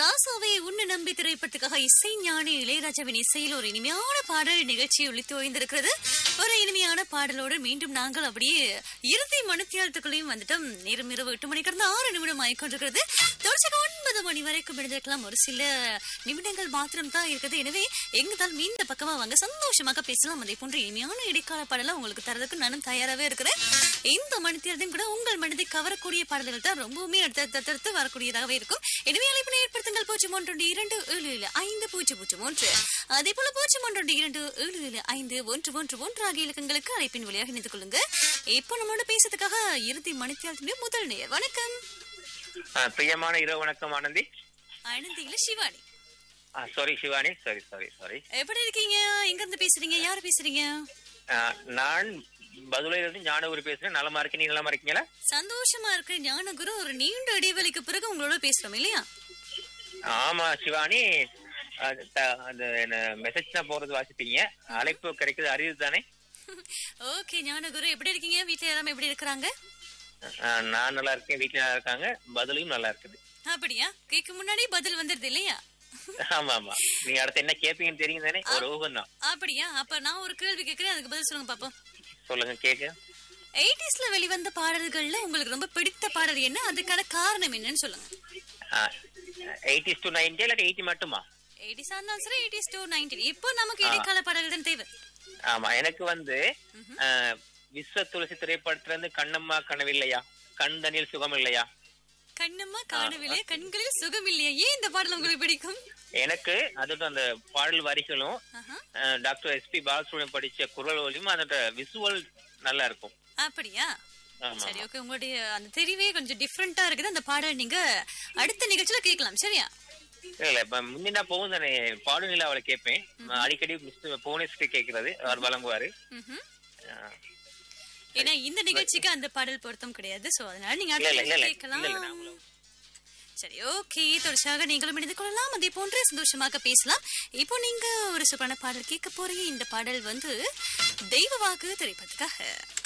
ராசாவை உன்னை நம்பி திரைப்படத்துக்காக இசை ஞானி இளையராஜாவின் இசையில் ஒரு இனிமையான பாடல் நிகழ்ச்சி ஒழித்து ஓய்ந்திருக்கிறது ஒரு இனிமையான பாடலோடு மீண்டும் நாங்கள் அப்படியே இறுதி மணித்தியாலத்துக்குள்ளேயும் வந்துட்டோம் நேரம் இரவு எட்டு மணிக்கு இருந்து ஆறு நிமிடம் ஆயிக்கொண்டிருக்கிறது தொடர்ச்சியாக ஒன்பது மணி வரைக்கும் இருந்திருக்கலாம் ஒரு சில நிமிடங்கள் மாத்திரம் தான் இருக்குது எனவே எங்கதால் இந்த பக்கமா வாங்க சந்தோஷமாக பேசலாம் அதே போன்ற இனிமையான இடைக்கால பாடலாம் உங்களுக்கு தரதுக்கு நானும் தயாராகவே இருக்கிறேன் இந்த மணித்தியாலத்தையும் கூட உங்கள் மனதை கவரக்கூடிய பாடல்கள் தான் ரொம்பவுமே அடுத்தடுத்து வரக்கூடியதாகவே இருக்கும் எனவே அழைப்பினை ஏற்படுத்துங்கள் பூஜ்ஜியம் ஒன்று இரண்டு ஏழு ஏழு ஐந்து பூஜ்ஜியம் பூஜ்ஜியம் ஒன்று அதே போல பூஜ்ஜியம் ஒன்று இரண்டு ஏழு ஏழு ஐந்து ஒன்று ஒன்று ஒன்று ஆகிய இலக்கங்களுக்கு அழைப்பின் வழியாக இணைந்து கொள்ளுங்க இப்போ நம்மளோட பேசுறதுக்காக இறுதி மணித்தியாலத்தினுடைய முதல் நேர் வணக்கம் ஆ, பிரியமான இரவு வணக்கம் ஆனந்தி அனந்தியில Shivani sorry Shivani sorry sorry sorry எப்படி இருக்கீங்க எங்க இருந்து பேசுறீங்க யாரு பேசுறீங்க நான் பதுளையிலிருந்து ஞானகுரு பேசுறேன் நலமா இருக்கு நீ நலமா இருக்கீங்களா சந்தோஷமா இருக்கு ஞானகுரு ஒரு நீண்ட இடைவெளிக்கு பிறகு உங்களோட பேசுறோம் இல்லையா ஆமா சிவானி அது த- அந்த மெசேஜ் தான் போறது வாசிப்பீங்க அழைப்பு கிடைக்கிறது அறிவு தானே ஓகே ஞானகுரு எப்படி இருக்கீங்க வீட்டுல எல்லாரும் எப்படி இருக்கிறாங்க ஆ, நான் நல்லா இருக்கேன் வீட்டுல நல்லா இருக்காங்க பதிலையும் நல்லா இருக்குது அப்படியா கேட்க முன்னாடி பதில் வந்துருது இல்லையா ஆமா ஆமா நீங்க அடுத்து என்ன கேப்பீங்கன்னு தெரியும் தானே ஒரு ஊகம் தான் அப்படியா அப்ப நான் ஒரு கேள்வி கேட்கிறேன் அதுக்கு பதில் சொல்லுங்க பாப்போம் சொல்லுங்க கேக்கு எயிட்டிஸ்ல வெளிவந்த பாடல்கள்ல உங்களுக்கு ரொம்ப பிடித்த பாடல் என்ன அதுக்கான காரணம் என்னன்னு சொல்லுங்க எயிட்டிஸ் டு நைன்டி இல்லாட்டி எயிட்டி மட்டுமா எயிட்டிஸ் இருந்தாலும் சரி எயிட்டிஸ் டூ நைன்டீன் இப்போ நமக்கு இடைக்கால பாடல்கள் தான் தேவை ஆமா எனக்கு வந்து ஆ, விஸ்வ துளசி திரைப்படத்துல இருந்து கண்ணம்மா கனவில்லையா கண் தண்ணில் சுகம் இல்லையா கண்ணம்மா காணவில்லை கண்களில் சுகம் இல்லையா ஏன் இந்த பாடல் உங்களுக்கு பிடிக்கும் எனக்கு அதோட அந்த பாடல் வரிகளும் ஆஹா. அஹ், டாக்டர் எஸ்பி பாலசுப்ரமணியம் படிச்ச குரல் ஒலியும் அதோட விசுவல் நல்லா இருக்கும் அப்படியா ஆமா சரி ஓகே உங்களுடைய அந்த தெரிவே கொஞ்சம் டிஃப்ரெண்டா இருக்குது அந்த பாடல் நீங்க அடுத்த நிகழ்ச்சியில கேட்கலாம் சரியா இல்ல இல்ல இப்ப முந்தினா போகும் தானே பாடு நிலா அவளை கேட்பேன் அடிக்கடி மிஸ்டர் புவனேஸ்வரி கேட்கறது அவர் வழங்குவாரு ம்ஹும். அஹ், ஏன்னா இந்த நிகழ்ச்சிக்கு அந்த பாடல் பொருத்தம் கிடையாது சோ அதனால நீங்க இல்ல, அடுத்த இல்ல, இல்ல, நிகழ்ச்சி இல்ல, இல்ல, கேட்கலாம் நாங்களும். சரி ஓகே தொடர்ச்சியாக நீங்களும் இணைந்து கொள்ளலாம் அதே போன்று சந்தோஷமாக பேசலாம் இப்போ நீங்க ஒரு சூப்பரான பாடல் கேட்க போறீங்க இந்த பாடல் வந்து தெய்வ வாக்கு திரைப்படத்துக்காக